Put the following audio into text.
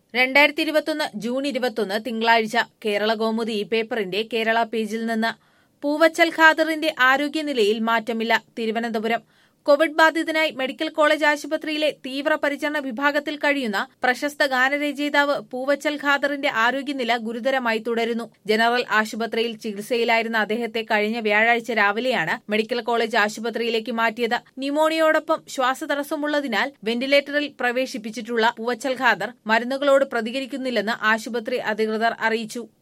രണ്ടായിരത്തി ഇരുപത്തൊന്ന് ജൂൺ ഇരുപത്തൊന്ന് തിങ്കളാഴ്ച കേരള കൗമുദി ഈ പേപ്പറിന്റെ കേരള പേജിൽ നിന്ന് പൂവച്ചൽ ഖാദറിന്റെ ആരോഗ്യനിലയിൽ മാറ്റമില്ല തിരുവനന്തപുരം കോവിഡ് ബാധിതനായി മെഡിക്കൽ കോളേജ് ആശുപത്രിയിലെ തീവ്രപരിചരണ വിഭാഗത്തിൽ കഴിയുന്ന പ്രശസ്ത ഗാനരചയിതാവ് പൂവച്ചൽ ഖാദറിന്റെ ആരോഗ്യനില ഗുരുതരമായി തുടരുന്നു ജനറൽ ആശുപത്രിയിൽ ചികിത്സയിലായിരുന്ന അദ്ദേഹത്തെ കഴിഞ്ഞ വ്യാഴാഴ്ച രാവിലെയാണ് മെഡിക്കൽ കോളേജ് ആശുപത്രിയിലേക്ക് മാറ്റിയത് ന്യൂമോണിയോടൊപ്പം ശ്വാസതടസ്സമുള്ളതിനാൽ വെന്റിലേറ്ററിൽ പ്രവേശിപ്പിച്ചിട്ടുള്ള പൂവച്ചൽ ഖാദർ മരുന്നുകളോട് പ്രതികരിക്കുന്നില്ലെന്ന് ആശുപത്രി അധികൃതർ അറിയിച്ചു